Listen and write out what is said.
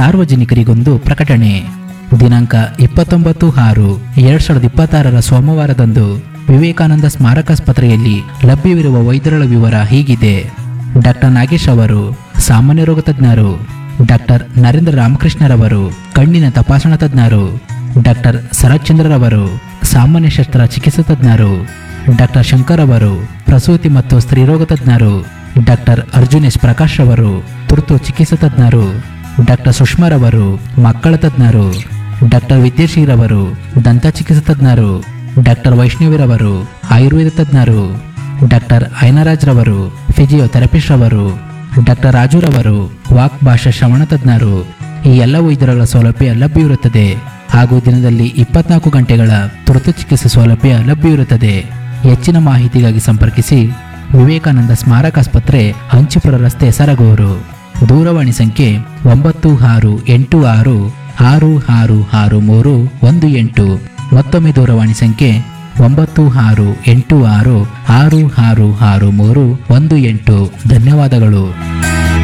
ಸಾರ್ವಜನಿಕರಿಗೊಂದು ಪ್ರಕಟಣೆ ದಿನಾಂಕ ಇಪ್ಪತ್ತೊಂಬತ್ತು ಆರು ಎರಡ್ ಸಾವಿರದ ಇಪ್ಪತ್ತಾರರ ಸೋಮವಾರದಂದು ವಿವೇಕಾನಂದ ಸ್ಮಾರಕಾಸ್ಪತ್ರೆಯಲ್ಲಿ ಲಭ್ಯವಿರುವ ವೈದ್ಯರುಗಳ ವಿವರ ಹೀಗಿದೆ ಡಾಕ್ಟರ್ ನಾಗೇಶ್ ಅವರು ಸಾಮಾನ್ಯ ರೋಗ ತಜ್ಞರು ಡಾಕ್ಟರ್ ನರೇಂದ್ರ ರಾಮಕೃಷ್ಣರವರು ಕಣ್ಣಿನ ತಪಾಸಣಾ ತಜ್ಞರು ಡಾಕ್ಟರ್ ಶರತ್ಚಂದ್ರರವರು ಸಾಮಾನ್ಯ ಶಸ್ತ್ರ ಚಿಕಿತ್ಸಾ ತಜ್ಞರು ಡಾಕ್ಟರ್ ಶಂಕರ್ ಅವರು ಪ್ರಸೂತಿ ಮತ್ತು ಸ್ತ್ರೀರೋಗ ತಜ್ಞರು ಡಾಕ್ಟರ್ ಅರ್ಜುನ್ ಎಸ್ ಪ್ರಕಾಶ್ ಅವರು ತುರ್ತು ಚಿಕಿತ್ಸಾ ತಜ್ಞರು ಡಾಕ್ಟರ್ ಸುಷ್ಮಾರವರು ಮಕ್ಕಳ ತಜ್ಞರು ಡಾಕ್ಟರ್ ವಿದ್ಯಾಶ್ರೀರವರು ದಂತ ಚಿಕಿತ್ಸಾ ತಜ್ಞರು ಡಾಕ್ಟರ್ ವೈಷ್ಣವಿರವರು ಆಯುರ್ವೇದ ತಜ್ಞರು ಡಾಕ್ಟರ್ ಐನರಾಜ್ ರವರು ಫಿಸಿಯೋಥೆರಪಿಸ್ಟ್ ರವರು ಡಾಕ್ಟರ್ ರಾಜುರವರು ವಾಕ್ ಭಾಷಾ ಶ್ರವಣ ತಜ್ಞರು ಈ ಎಲ್ಲ ವೈದ್ಯರುಗಳ ಸೌಲಭ್ಯ ಲಭ್ಯವಿರುತ್ತದೆ ಹಾಗೂ ದಿನದಲ್ಲಿ ಇಪ್ಪತ್ನಾಲ್ಕು ಗಂಟೆಗಳ ತುರ್ತು ಚಿಕಿತ್ಸೆ ಸೌಲಭ್ಯ ಲಭ್ಯವಿರುತ್ತದೆ ಹೆಚ್ಚಿನ ಮಾಹಿತಿಗಾಗಿ ಸಂಪರ್ಕಿಸಿ ವಿವೇಕಾನಂದ ಸ್ಮಾರಕಾಸ್ಪತ್ರೆ ಹಂಚಿಪುರ ರಸ್ತೆ ಸರಗೂರು ದೂರವಾಣಿ ಸಂಖ್ಯೆ ಒಂಬತ್ತು ಆರು ಎಂಟು ಆರು ಆರು ಆರು ಆರು ಮೂರು ಒಂದು ಎಂಟು ಮತ್ತೊಮ್ಮೆ ದೂರವಾಣಿ ಸಂಖ್ಯೆ ಒಂಬತ್ತು ಆರು ಎಂಟು ಆರು ಆರು ಆರು ಆರು ಮೂರು ಒಂದು ಎಂಟು ಧನ್ಯವಾದಗಳು